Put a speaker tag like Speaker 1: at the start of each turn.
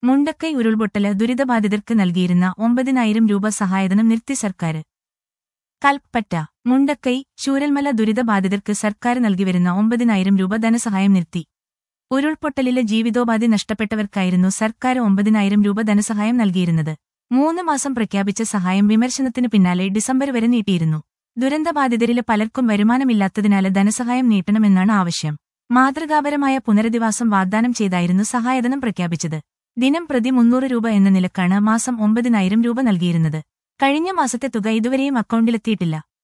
Speaker 1: മുണ്ടക്കൈ ഉരുൾപൊട്ടല് ദുരിതബാധിതർക്ക് നൽകിയിരുന്ന ഒമ്പതിനായിരം രൂപ സഹായധനം നിർത്തി സർക്കാർ കൽപ്പറ്റ മുണ്ടക്കൈ ശൂരൽമല ദുരിതബാധിതർക്ക് സർക്കാർ നൽകിവരുന്ന ഒമ്പതിനായിരം രൂപ ധനസഹായം നിർത്തി ഉരുൾപൊട്ടലിലെ ജീവിതോപാധി നഷ്ടപ്പെട്ടവർക്കായിരുന്നു സർക്കാർ ഒമ്പതിനായിരം രൂപ ധനസഹായം നൽകിയിരുന്നത് മൂന്ന് മാസം പ്രഖ്യാപിച്ച സഹായം വിമർശനത്തിനു പിന്നാലെ ഡിസംബർ വരെ നീട്ടിയിരുന്നു ദുരന്തബാധിതരിലെ പലർക്കും വരുമാനമില്ലാത്തതിനാല് ധനസഹായം നീട്ടണമെന്നാണ് ആവശ്യം മാതൃകാപരമായ പുനരധിവാസം വാഗ്ദാനം ചെയ്തായിരുന്നു സഹായധനം പ്രഖ്യാപിച്ചത് ദിനം പ്രതി മുന്നൂറ് രൂപ എന്ന നിലക്കാണ് മാസം ഒമ്പതിനായിരം രൂപ നൽകിയിരുന്നത് കഴിഞ്ഞ മാസത്തെ തുക ഇതുവരെയും അക്കൗണ്ടിലെത്തിയിട്ടില്ല